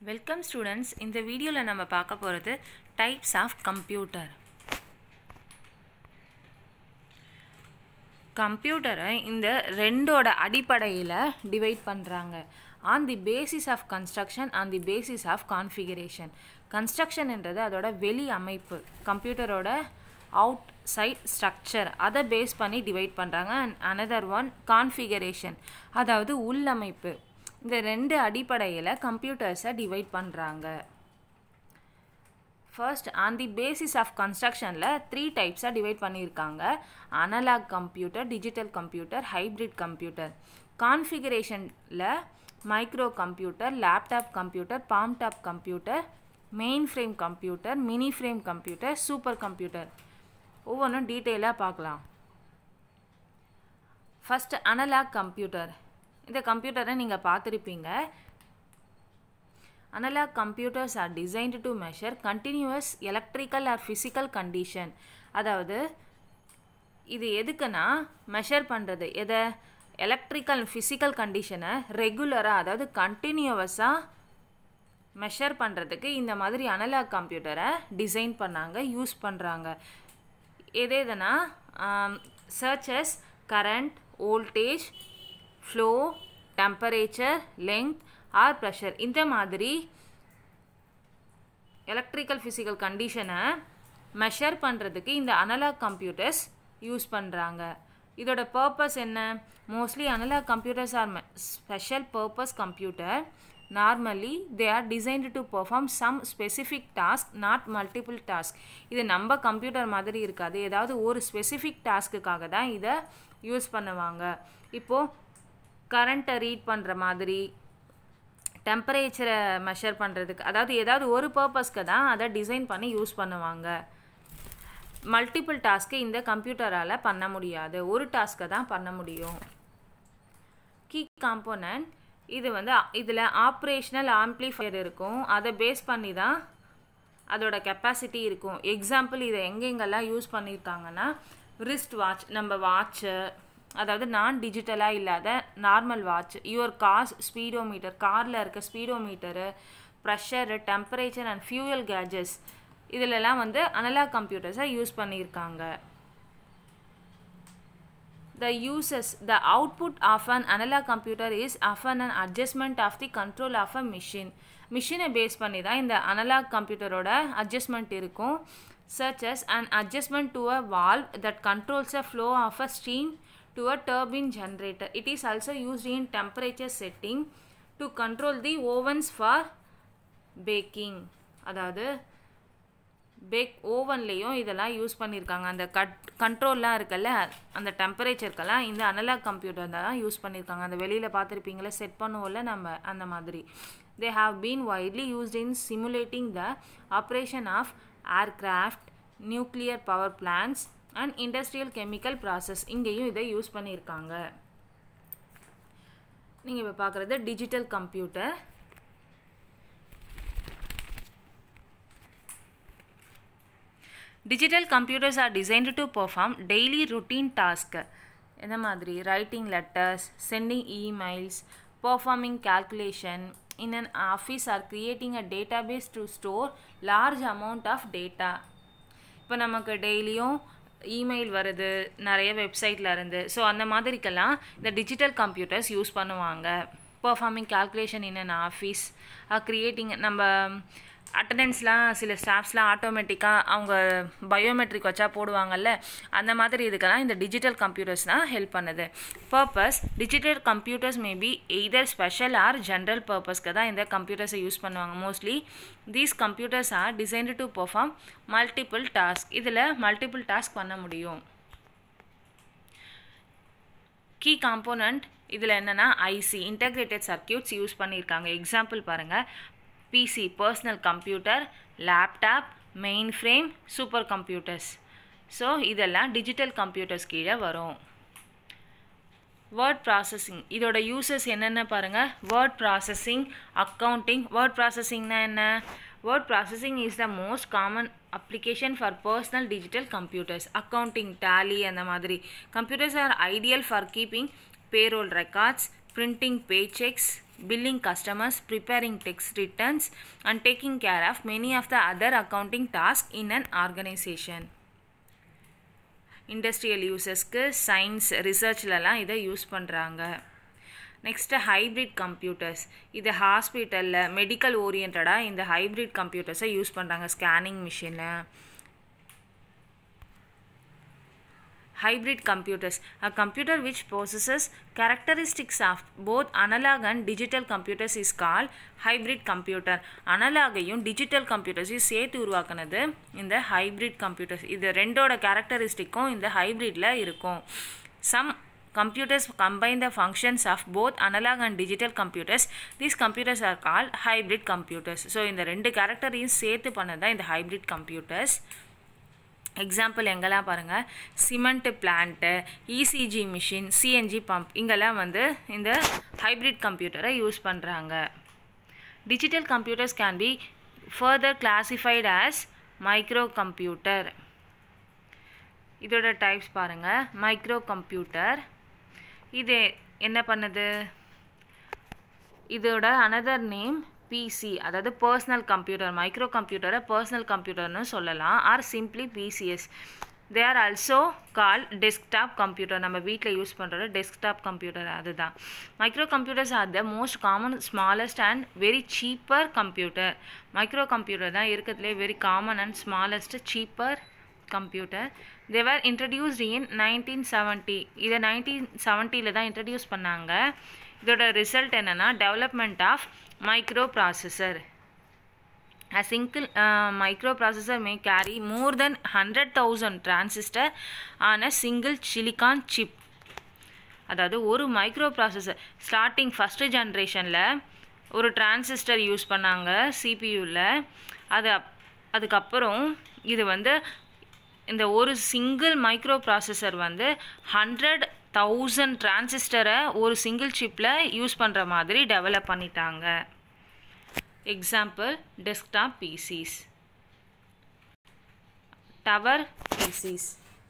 Welcome students இந்த வீடியோவில் நம்ம பார்க்க போகிறது டைப்ஸ் ஆஃப் கம்ப்யூட்டர் கம்ப்யூட்டரை இந்த ரெண்டோட அடிப்படையில் டிவைட் பண்ணுறாங்க on the basis of construction on the basis of configuration கன்ஸ்ட்ரக்ஷன்ன்றது அதோட வெளி அமைப்பு கம்ப்யூட்டரோட அவுட் சைட் ஸ்ட்ரக்சர் அதை பேஸ் பண்ணி டிவைட் பண்ணுறாங்க அண்ட் அனதர் ஒன் கான்ஃபிகரேஷன் அதாவது உள்ளமைப்பு இந்த ரெண்டு அடிப்படையில் கம்ப்யூட்டர்ஸை டிவைட் பண்ணுறாங்க first on the basis of கன்ஸ்ட்ரக்ஷனில் த்ரீ டைப்ஸாக டிவைட் பண்ணியிருக்காங்க analogue computer digital computer hybrid computer கான்ஃபிகரேஷனில் microcomputer laptop computer palmtop computer main frame computer mini frame computer super computer ஒவ்வொன்றும் டீட்டெயிலாக பார்க்கலாம் ஃபஸ்ட் அனலாக் கம்ப்யூட்டர் இந்த கம்ப்யூட்டரை நீங்கள் பார்த்துருப்பீங்க Analog computers are designed to measure continuous electrical or physical condition அதாவது இது எதுக்குன்னா மெஷர் பண்ணுறது எதை எலக்ட்ரிக்கல் ஃபிசிக்கல் கண்டிஷனை ரெகுலராக அதாவது கண்டினியூவஸாக மெஷர் பண்ணுறதுக்கு இந்த மாதிரி அனலாக் கம்ப்யூட்டரை டிசைன் பண்ணாங்க யூஸ் பண்ணுறாங்க எது எதுனா சர்ச்சஸ் current voltage flow temperature length or pressure இந்த மாதிரி எலக்ட்ரிக்கல் ஃபிசிக்கல் கண்டிஷனை மெஷர் பண்ணுறதுக்கு இந்த அனலாக் கம்ப்யூட்டர்ஸ் யூஸ் பண்ணுறாங்க இதோட பர்பஸ் என்ன mostly analogue computers are special purpose computer normally they are designed to perform some specific task not multiple task இது நம்ம கம்ப்யூட்டர் மாதிரி இருக்காது ஏதாவது ஒரு ஸ்பெசிஃபிக் டாஸ்க்குக்காக தான் இதை யூஸ் பண்ணுவாங்க இப்போது கரண்ட்டை ரீட் பண்ணுற மாதிரி டெம்பரேச்சரை மெஷர் பண்ணுறதுக்கு அதாவது ஏதாவது ஒரு பர்பஸ்க்கு தான் அதை டிசைன் பண்ணி யூஸ் பண்ணுவாங்க மல்டிபிள் டாஸ்க்கு இந்த கம்ப்யூட்டரால் பண்ண முடியாது ஒரு டாஸ்க்கை தான் பண்ண முடியும் கீ காம்போனன்ட் இது வந்து இதில் ஆப்ரேஷ்னல் ஆம்ப்ளிஃபயர் இருக்கும் அதை பேஸ் பண்ணி தான் அதோட கெப்பாசிட்டி இருக்கும் எக்ஸாம்பிள் இதை எங்கெங்கெல்லாம் யூஸ் பண்ணியிருக்காங்கன்னா ரிஸ்ட் வாட்ச் நம்ம வாட்ச்சு அதாவது நான் டிஜிட்டலாக இல்லாத normal watch your gas speedometer காரில் இருக்க speedometer pressure temperature and fuel gauges இதிலெல்லாம் வந்து அனலாக் கம்ப்யூட்டர்ஸை யூஸ் பண்ணியிருக்காங்க the uses the output of an analog computer is often an adjustment of the control of a machine மிஷினை base பண்ணி தான் இந்த அனலாக் கம்ப்யூட்டரோட அட்ஜஸ்ட்மெண்ட் இருக்கும் such as an adjustment to a valve that controls a flow of a steam to a turbine generator. It is also used in temperature setting to control the ovens for baking. அதாவது bake ஓவன்லேயும் இதெல்லாம் use பண்ணியிருக்காங்க அந்த cut கண்ட்ரோல்லாம் இருக்குல்ல அந்த டெம்பரேச்சருக்கெல்லாம் இந்த analogue computer தான் use பண்ணியிருக்காங்க அந்த வெளியில் பார்த்துருப்பீங்களே செட் பண்ணுவோம்ல நம்ம அந்த மாதிரி they have been widely used in simulating the operation of aircraft nuclear power plants and industrial chemical process இங்கேயும் இதை யூஸ் பண்ணியிருக்காங்க நீங்கள் இப்போ பார்க்குறது digital computer digital computers are designed to perform daily routine task எந்த மாதிரி writing letters sending emails performing calculation in an office or creating a database to store large amount of data இப்போ நமக்கு டெய்லியும் email வருது நிறைய வெப்சைட்டில் இருந்து so அந்த மாதிரிக்கெல்லாம் இந்த டிஜிட்டல் கம்ப்யூட்டர்ஸ் யூஸ் பண்ணுவாங்க performing calculation in an office creating நம்ம அட்டண்டன்ஸ்லாம் சில ஸ்டாஃப்ஸ்லாம் ஆட்டோமேட்டிக்காக அவங்க பயோமெட்ரிக் வச்சா போடுவாங்கல்ல அந்த மாதிரி இதுக்கெல்லாம் இந்த டிஜிட்டல் கம்ப்யூட்டர்ஸ் தான் ஹெல்ப் பண்ணுது purpose digital computers maybe either special or general பர்பஸ்க்கு தான் இந்த கம்ப்யூட்டர்ஸை யூஸ் பண்ணுவாங்க mostly these computers are designed to perform multiple task இதில் மல்டிபிள் டாஸ்க் பண்ண முடியும் கீ காம்போனண்ட் இதில் என்னென்னா ஐசி இன்டகிரேட்டட் சர்க்கியூட்ஸ் யூஸ் பண்ணியிருக்காங்க எக்ஸாம்பிள் பாருங்கள் PC personal computer laptop mainframe super computers so இதெல்லாம் டிஜிட்டல் கம்ப்யூட்டர்ஸ் கீழே வரும் வேர்ட் ப்ராசஸிங் இதோட யூசஸ் என்னென்ன பாருங்கள் வேர்ட் ப்ராசஸிங் அக்கௌண்டிங் வேர்ட் ப்ராசஸிங்னா என்ன word processing is the most common application for personal digital computers accounting Tally அந்த மாதிரி computers are ideal for keeping payroll records printing pay cheques billing customers, preparing tax returns, and taking care of many of the other accounting tasks in an organization. Industrial யூசஸ்க்கு science ரிசர்ச்லலாம் இதை use பண்ணுறாங்க next hybrid computers இது ஹாஸ்பிட்டலில் medical ஓரியன்டாக இந்த hybrid கம்ப்யூட்டர்ஸை use பண்ணுறாங்க scanning machine hybrid computers a computer which possesses characteristics of both analog and digital computers is called hybrid computer அனலாகையும் டிஜிட்டல் கம்ப்யூட்டர்ஸையும் சேர்த்து உருவாக்குனது இந்த ஹைப்ரிட் கம்ப்யூட்டர்ஸ் இது ரெண்டோட கேரக்டரிஸ்டிக்கும் இந்த ஹைப்ரிட்டில் இருக்கும் some computers combine the functions of both analog and digital computers these computers are called hybrid computers so இந்த ரெண்டு கேரக்டரையும் சேர்த்து பண்ணது தான் இந்த ஹைப்ரிட் கம்ப்யூட்டர்ஸ் எக்ஸாம்பிள் எங்கெல்லாம் பாருங்கள் cement plant ECG machine CNG pump இங்கெல்லாம் வந்து இந்த ஹைப்ரிட் கம்ப்யூட்டரை யூஸ் பண்ணுறாங்க digital computers can be further classified as microcomputer இதோட டைப்ஸ் பாருங்கள் மைக்ரோ கம்ப்யூட்டர் இது என்ன பண்ணுது இதோட அனதர் நேம் பிசி அதாவது பர்சனல் கம்ப்யூட்டர் மைக்ரோ கம்ப்யூட்டரை பர்சனல் கம்ப்யூட்டர்னு சொல்லலாம் or simply PCs they are also call desktop computer நம்ம வீட்டில் யூஸ் பண்ணுற டெஸ்க்டாப் கம்ப்யூட்டர் அதுதான் micro computers are the most common smallest and very cheaper computer microcomputer தான் இருக்கிறதுலே very common and smallest cheaper computer they were introduced in nineteen seventy இதை nineteen செவன்ட்டியில் தான் introduce பண்ணாங்க இதோட ரிசல்ட் என்னென்னா development of microprocessor. A single uh, microprocessor may carry more than 100,000 transistor on a single silicon chip. அதாவது ஒரு micro processor starting first ஜென்ரேஷனில் ஒரு டிரான்சிஸ்டர் யூஸ் பண்ணாங்க சிபியூவில் அது அதுக்கப்புறம் இது வந்து இந்த ஒரு சிங்கிள் மைக்ரோ ப்ராசஸர் வந்து ஹண்ட்ரட் தௌசண்ட் டிரான்சிஸ்டரை ஒரு சிங்கிள் சிப்பில் யூஸ் பண்ணுற மாதிரி டெவலப் பண்ணிட்டாங்க example desktop PCs tower PCs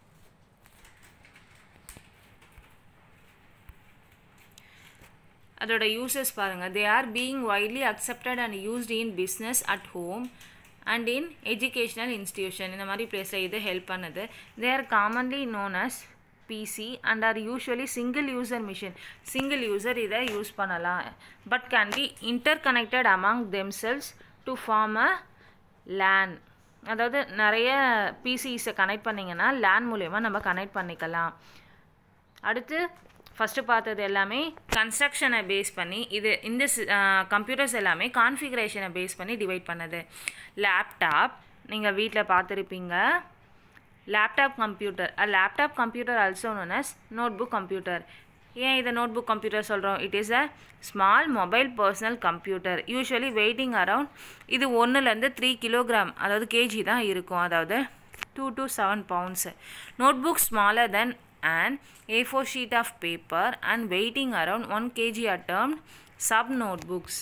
அதோட யூசஸ் பாருங்கள் they are being widely accepted and used in business at home and in educational institution இந்த மாதிரி பிளேஸில் இது ஹெல்ப் பண்ணுது they are commonly known as PC and are usually single user machine single user இதை use பண்ணலாம் but can be inter connected among themselves to form a LAN அதாவது நிறைய பிசிஸை connect பண்ணிங்கன்னா லேன் மூலயமா நம்ம கனெக்ட் பண்ணிக்கலாம் அடுத்து ஃபஸ்ட்டு பார்த்தது எல்லாமே கன்ஸ்ட்ரக்ஷனை பேஸ் பண்ணி இது இந்த கம்ப்யூட்டர்ஸ் எல்லாமே கான்ஃபிகரேஷனை பேஸ் பண்ணி டிவைட் பண்ணது லேப்டாப் நீங்கள் வீட்டில் பார்த்துருப்பீங்க laptop computer a laptop computer also known as notebook computer ஏன் இதை நோட்புக் கம்ப்யூட்டர் சொல்கிறோம் it is a small mobile personal computer usually weighting around இது ஒன்றுலேருந்து த்ரீ கிலோகிராம் அதாவது கேஜி தான் இருக்கும் அதாவது two to seven pounds notebook smaller then and A four sheet of paper and weighting around one KG at term sub notebooks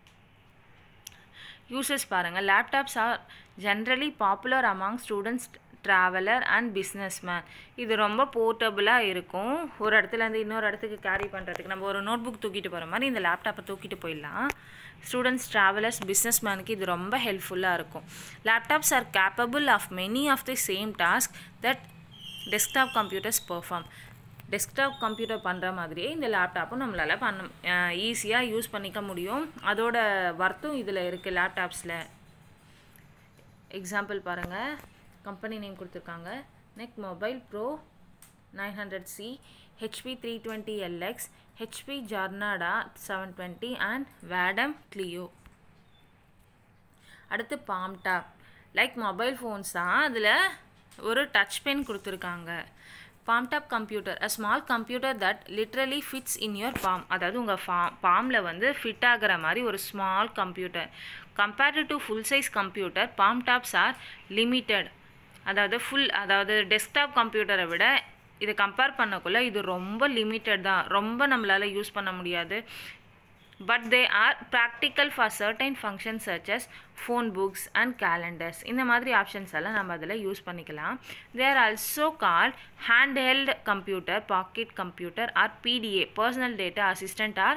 uses பாருங்கள் laptops are generally popular among students traveller and businessman இது ரொம்ப போர்ட்டபுளாக இருக்கும் ஒரு இடத்துலேருந்து இன்னொரு இடத்துக்கு carry பண்ணுறதுக்கு நம்ம ஒரு நோட் புக் தூக்கிட்டு போகிற மாதிரி இந்த லேப்டாப்பை தூக்கிட்டு போயிடலாம் ஸ்டூடெண்ட்ஸ் ட்ராவலர்ஸ் பிஸ்னஸ்மேனுக்கு இது ரொம்ப ஹெல்ப்ஃபுல்லாக இருக்கும் laptops are capable of many of the same task that desktop computers perform desktop computer பண்ணுற மாதிரியே இந்த லேப்டாப்பும் நம்மளால் பண்ண ஈஸியாக யூஸ் பண்ணிக்க முடியும் அதோட ஒர்த்தும் இதில் இருக்குது லேப்டாப்ஸில் எக்ஸாம்பிள் பாருங்கள் கம்பெனி நேம் கொடுத்துருக்காங்க NEC mobile pro nine hundred C HP three twenty LX HP Jornada seven twenty and Vadem Clio அடுத்து palmtop like mobile phones தான் அதில் ஒரு டச் பென் கொடுத்துருக்காங்க palmtop computer a small computer that literally fits in your palm அதாவது உங்கள் ஃபா பாமில் வந்து ஃபிட் ஆகிற மாதிரி ஒரு small computer compared to full size computer palmtops R limited அதாவது ஃபுல் அதாவது டெஸ்க்டாப் கம்ப்யூட்டரை விட இதை கம்பேர் பண்ணக்குள்ள இது ரொம்ப லிமிட்டட் தான் ரொம்ப நம்மளால் யூஸ் பண்ண முடியாது but they are practical for certain function சர்ச்சஸ் ஃபோன் புக்ஸ் அண்ட் கேலண்டர்ஸ் இந்த மாதிரி ஆப்ஷன்ஸ் எல்லாம் நம்ம அதில் யூஸ் பண்ணிக்கலாம் they are also call handheld computer pocket computer or PDA personal data assistant or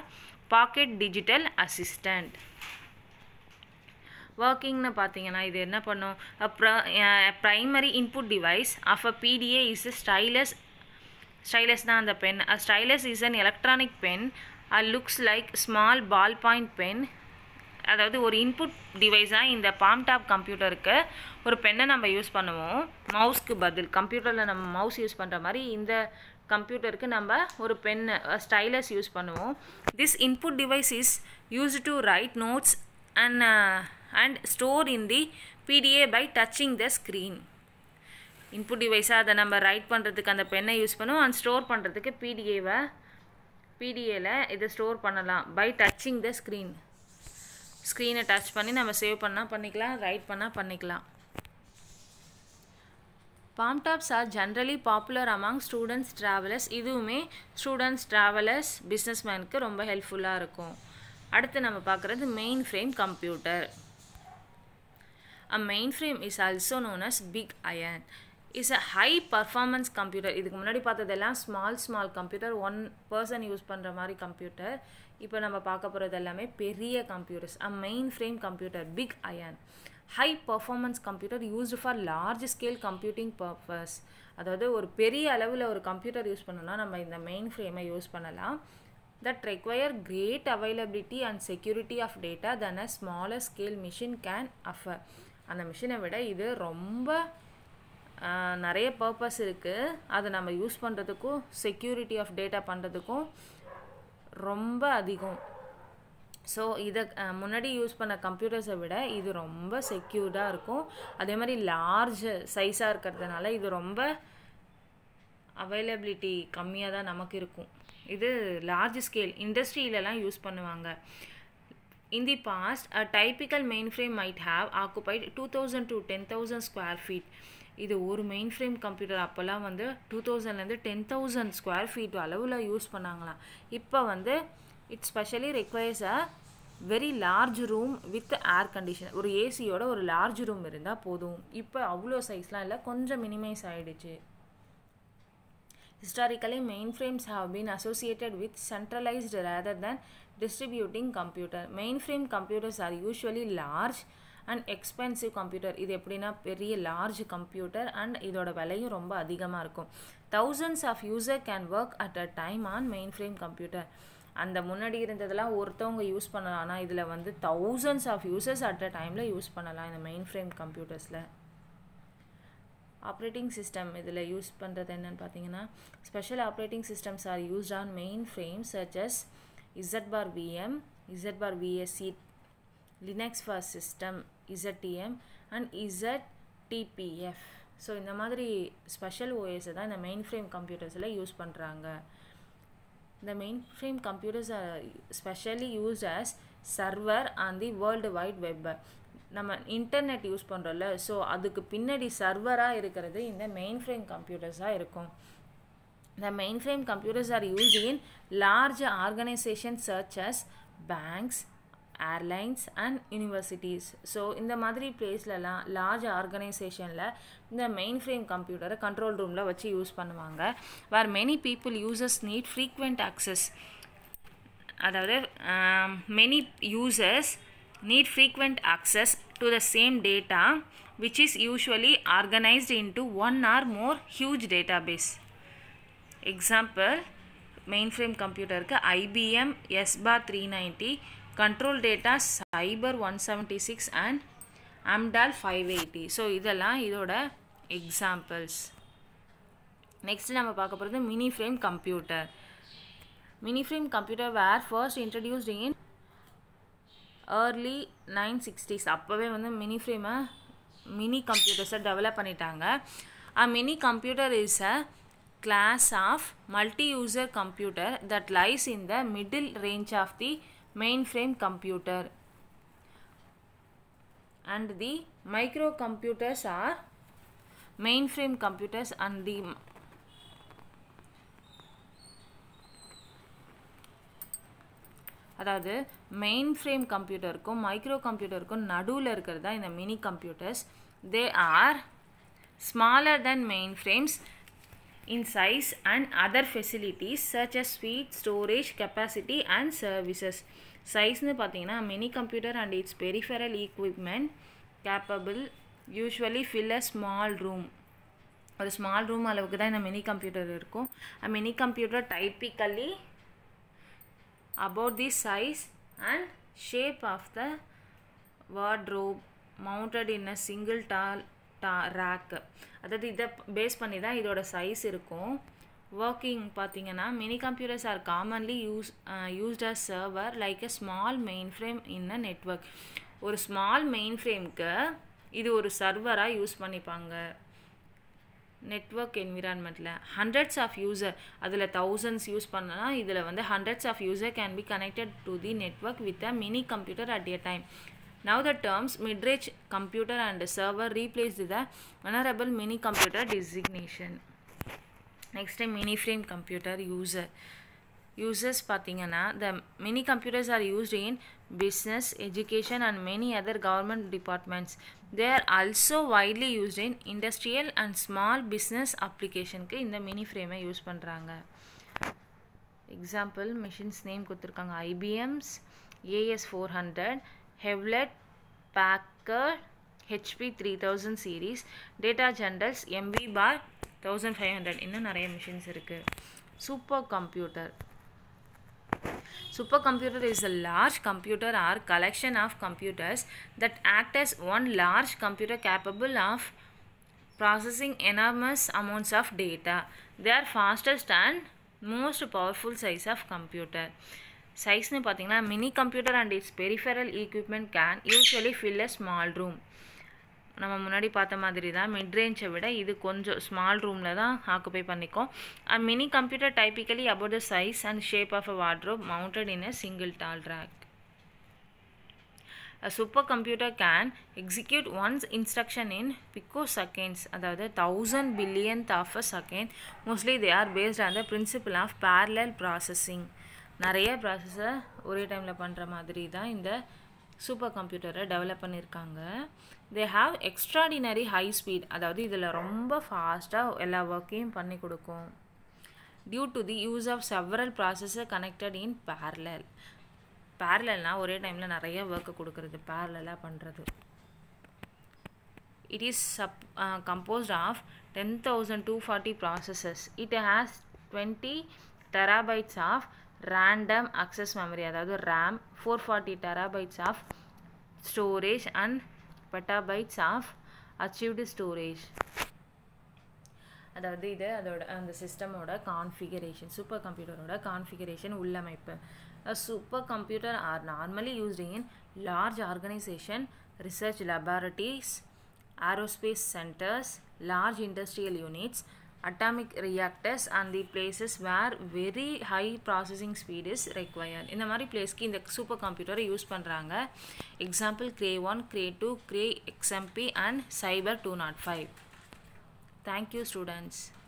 pocket digital assistant ஒர்க்கிங்னு பார்த்தீங்கன்னா இது என்ன பண்ணும் primary input device of a PDA is stylus stylus தான் அந்த pen a stylus is an electronic pen a looks like small ball point pen அதாவது ஒரு input டிவைஸாக இந்த பாம் டாப் கம்ப்யூட்டருக்கு ஒரு பெண்ணை நம்ம யூஸ் பண்ணுவோம் மவுஸ்க்கு பதில் கம்ப்யூட்டரில் நம்ம மவுஸ் யூஸ் பண்ணுற மாதிரி இந்த கம்ப்யூட்டருக்கு நம்ம ஒரு பென்னு ஸ்டைலஸ் யூஸ் பண்ணுவோம் this input device is use to write notes and and store in the PDA by touching the screen இன்புட் டிவைஸாக அதை நம்ம ரைட் பண்ணுறதுக்கு அந்த பெண்ணை யூஸ் பண்ணுவோம் அண்ட் ஸ்டோர் பண்ணுறதுக்கு பிடிஏவை பிடிஏல இதை ஸ்டோர் பண்ணலாம் பை டச்சிங் த ஸ்க்ரீன் ஸ்க்ரீனை டச் பண்ணி நம்ம சேவ் பண்ணால் பண்ணிக்கலாம் ரைட் பண்ணால் பண்ணிக்கலாம் palmtops are generally popular among students travellers இதுவுமே ஸ்டூடெண்ட்ஸ் ட்ராவலர்ஸ் பிஸ்னஸ்மேனுக்கு ரொம்ப ஹெல்ப்ஃபுல்லாக இருக்கும் அடுத்து நம்ம பார்க்குறது main frame computer a mainframe is also known as big iron is a high performance computer இதுக்கு முன்னாடி பார்த்ததெல்லாம் small small computer one person use பண்ணுற மாதிரி கம்ப்யூட்டர் இப்போ நம்ம பார்க்க போகிறது எல்லாமே பெரிய computers a main frame computer big iron high performance computer used for large scale computing purpose அதாவது ஒரு பெரிய அளவில் ஒரு கம்ப்யூட்டர் யூஸ் பண்ணணும்னா நம்ம இந்த மெயின் ஃப்ரேமை யூஸ் பண்ணலாம் that require great availability and security of data then a smaller scale machine can offer அந்த மிஷினை விட இது ரொம்ப நிறைய பர்பஸ் இருக்குது அதை நம்ம யூஸ் பண்ணுறதுக்கும் செக்யூரிட்டி ஆஃப் டேட்டா பண்ணுறதுக்கும் ரொம்ப அதிகம் ஸோ இதை முன்னாடி யூஸ் பண்ண கம்ப்யூட்டர்ஸை விட இது ரொம்ப செக்யூர்டாக இருக்கும் அதே மாதிரி லார்ஜ் சைஸாக இருக்கிறதுனால இது ரொம்ப அவைலபிலிட்டி கம்மியாக தான் நமக்கு இருக்கும் இது லார்ஜ் ஸ்கேல் இண்டஸ்ட்ரியிலலாம் யூஸ் பண்ணுவாங்க in the past a typical mainframe might have occupied two thousand to ten thousand square feet இது ஒரு மெயின் ஃப்ரேம் கம்ப்யூட்டர் அப்போல்லாம் வந்து டூ தௌசண்ட்லேருந்து டென் தௌசண்ட் ஸ்கொயர் ஃபீட் அளவில் யூஸ் பண்ணாங்களாம் இப்போ வந்து it specially requires a very large room with air condition ஒரு ஏசியோட ஒரு லார்ஜ் ரூம் இருந்தால் போதும் இப்போ அவ்வளோ சைஸ்லாம் இல்லை கொஞ்சம் மினிமைஸ் ஆகிடுச்சு Historically, mainframes have been associated with centralized rather than distributing computer. Mainframe computers are usually large and expensive computer இது எப்படின்னா பெரிய லார்ஜ் கம்ப்யூட்டர் அண்ட் இதோட விலையும் ரொம்ப அதிகமாக இருக்கும் thousands of user can work at a time on main frame computer அந்த முன்னாடி இருந்ததெல்லாம் ஒருத்தவங்க யூஸ் பண்ணலாம் ஆனால் இதில் வந்து thousands of users at a டைமில் யூஸ் பண்ணலாம் இந்த மெயின் ஃப்ரேம் கம்ப்யூட்டர்ஸில் ஆப்ரேட்டிங் சிஸ்டம் இதில் யூஸ் பண்ணுறது என்னென்னு பார்த்தீங்கன்னா special operating systems are used on main frame such as Z bar VM Z bar VSC Linux for system ZTM and Z DPF so இந்த மாதிரி ஸ்பெஷல் ஓஎஸை தான் இந்த மெயின் ஃப்ரேம் கம்ப்யூட்டர்ஸில் யூஸ் பண்ணுறாங்க இந்த main frame computers are specially used as server on the world wide web நம்ம internet use பண்ணுறோம்ல so அதுக்கு பின்னாடி சர்வராக இருக்கிறது இந்த மெயின் ஃப்ரேம் கம்ப்யூட்டர்ஸாக இருக்கும் இந்த main frame computers are use in large organisation சர்ச் as banks airlines and universities so இந்த மாதிரி பிளேஸ்லலாம் லார்ஜ் ஆர்கனைசேஷனில் இந்த மெயின் ஃப்ரேம் கம்ப்யூட்டரை கண்ட்ரோல் ரூமில் வச்சு யூஸ் பண்ணுவாங்க where many people users need frequent access அதாவது many users need frequent access to the same data which is usually organized into one or more huge database. Example mainframe கம்ப்யூட்டருக்கு IBM S bar three ninety control data cyber one seventy six and Amdahl five eighty so இதெல்லாம் இதோட examples next நம்ம பார்க்க போகிறது mini frame computer mini frame computer were first introduced in early nine sixties அப்போவே வந்து mini ஃப்ரேமை mini கம்ப்யூட்டர்ஸை develop பண்ணிட்டாங்க a mini computer is a class of multi user computer that lies in the middle range of the main frame computer and the micro computers are main frame computers and the அதாவது main frame கம்ப்யூட்டருக்கும் micro கம்ப்யூட்டருக்கும் நடுவில் இருக்கிறது தான் இந்த mini computers they are smaller than main frames in size and other facilities such as speed, storage, capacity and services. சைஸ்னு பார்த்தீங்கன்னா mini computer and its peripheral equipment capable usually fill a small room ஒரு small room அளவுக்கு தான் இந்த mini computer இருக்கும் a mini computer typically about the size and shape of the wardrobe mounted in a single tall ta rack அதாவது இதை base பண்ணி தான் இதோட சைஸ் இருக்கும் ஒர்க்கிங் பார்த்தீங்கன்னா mini computers are commonly use used as server like a small main frame in a network ஒரு small main ஃப்ரேம்க்கு இது ஒரு சர்வராக யூஸ் பண்ணிப்பாங்க நெட்ஒர்க் என்விரான்மெண்ட்டில் ஹண்ட்ரட்ஸ் ஆஃப் யூசர் அதில் தௌசண்ட்ஸ் யூஸ் பண்ணலாம் இதில் வந்து hundreds of user can be connected to the network with a mini computer at a time Now the terms mid-range computer and server replaced the venerable mini computer designation. Next time mini frame computer user. Users பார்த்தீங்கன்னா the mini computers are used in business, education and many other government departments. They are also widely used in industrial and small business applicationக்கு இந்த mini frame use பண்ணுறாங்க example machines name கொடுத்துருக்காங்க IBM's AS four hundred Hewlett Packard HP three thousand series data general's MB bar thousand five hundred இன்னும் நிறைய machines இருக்குது super computer Supercomputer is a large computer or collection of computers that act as one large computer capable of processing enormous amounts of data. They are fastest and most powerful size of computer. சைஸ்னு பார்த்தீங்கன்னா mini computer and its peripheral equipment can usually fill a small room நம்ம முன்னாடி பார்த்த மாதிரி தான் mid ரேஞ்சை விட இது கொஞ்சம் ஸ்மால் ரூமில் தான் ஆக்குப்பை பண்ணிக்கும் and mini computer typically about the size and shape of a wardrobe mounted in a single tall rack A supercomputer can execute one's instruction in picoseconds அதாவது thousand billionth of a second mostly they are based on the principle of parallel processing நிறைய ப்ராசஸை ஒரே டைமில் பண்ணுற மாதிரி தான் இந்த super கம்ப்யூட்டரை டெவலப் பண்ணியிருக்காங்க they have extraordinary high speed அதாவது இதில் ரொம்ப ஃபாஸ்ட்டாக எல்லா ஒர்க்கையும் பண்ணி கொடுக்கும் due to the use of several processor connected in parallel parallelனா ஒரே டைமில் நிறைய ஒர்க்கு கொடுக்குறது parallel-ஆ பண்ணுறது it is sub, uh, composed of 10240 processors it has 20 terabytes of random access memory அதாவது RAM 440 terabytes of storage and petabytes of achieved storage அதாவது இது அதோட அந்த சிஸ்டமோட கான்ஃபிகரேஷன் சூப்பர் கம்ப்யூட்டரோட கான்ஃபிகரேஷன் உள்ளமைப்பு super computer are normally used in large organisation research laboratories aerospace centers, large industrial units, atomic reactors and the places where very high processing speed is required. இந்த மாதிரி பிளேஸ்க்கு இந்த சூப்பர் கம்ப்யூட்டரை use பண்ணுறாங்க example Cray one Cray two Cray XMP and cyber two nought five thank you students